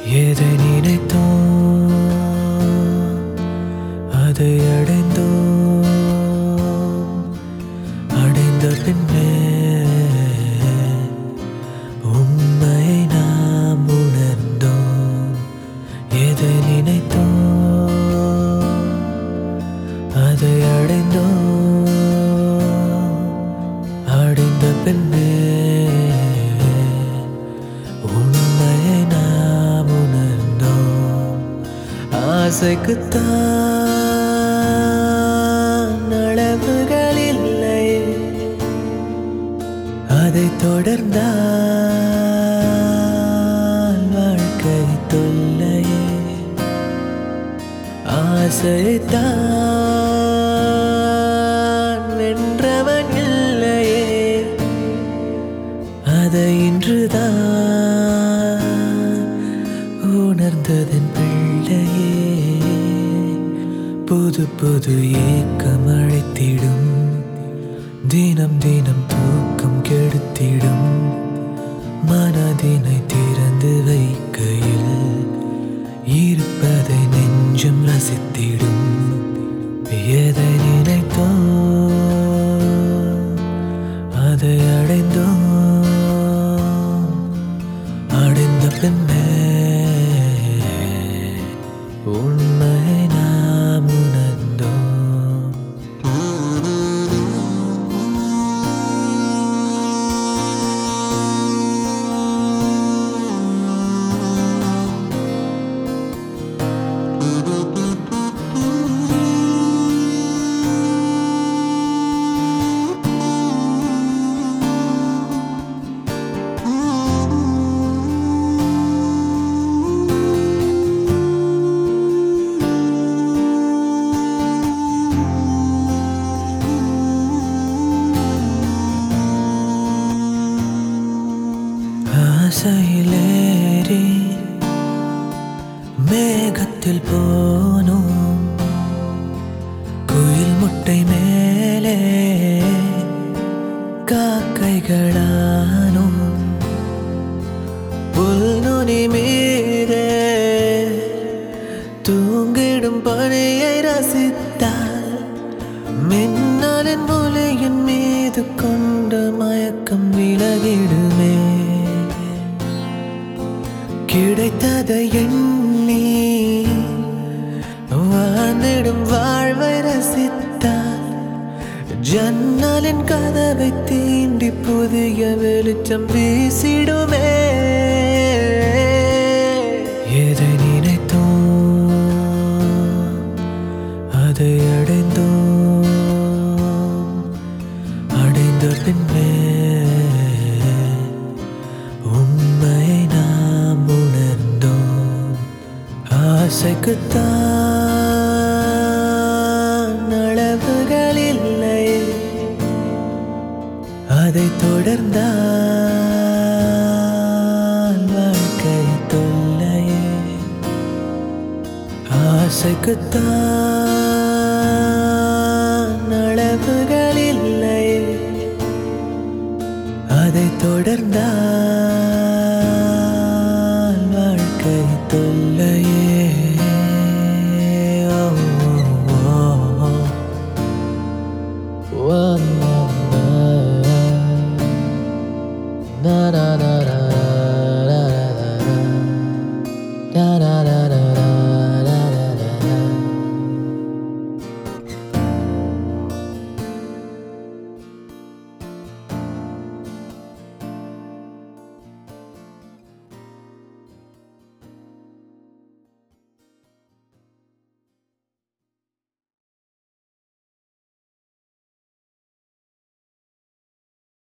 எதை நினைத்தோம் அதை அடைந்தோம் அடைந்த பின்னே உண்மையை நாம் உணர்ந்தோம் எதை நினைத்தோம் அதை அடைந்தோம் அடைந்த பின்னே உண்மையை நாம் உணர்ந்தோம் ஆசைக்குத்தான் அளவுகள் இல்லை அதை தொடர்ந்தால் வாழ்க்கை தொல்லையே ஆசைத்தான் வென்றவன் இல்லையே அதை இன்றுதான் உணர்ந்ததன் பிள்ளையே புது புது ஏக்கம் அழைத்திடும் தினம் தினம் தூக்கம் கெடுத்திடும் மனதினை திறந்து வைக்கையில் இருப்பதை நெஞ்சம் ரசித்திடும் எதை நினைத்தோம் அதை அடைந்தோம் அடைந்த பின்னே உண்மை நாம் உணர்ந்தோம் ஆசையிலேறி மேகத்தில் போனோம் குயில் முட்டை மேலே காக்கைகளானோம் புல்நுனி மீதே தூங்கிடும் பணியை ரசித்தால் மின்னலின் ஒளியின் மீது கொண்ட மயக்கம் விலகிடுமே கிடைத்ததை எண்ணி வாழ்ந்திடும் வாழ்வை ரசித்தால் ஜன்னலின் கதவை தீண்டி புதிய வெளிச்சம் வீசிடுமே எதை நினைத்தோம் அதை அடைந்தோம் அடைந்த பின்னே உண்மையை நாம் உணர்ந்தோம் ஆசைக்குத்தான் அளவுகள் இல்லை அதை தொடர்ந்தால் வாழ்க்கை தொல்லையே ஆசைக்குத்தான் அளவுகள் இல்லை அதை தொடர்ந்தால்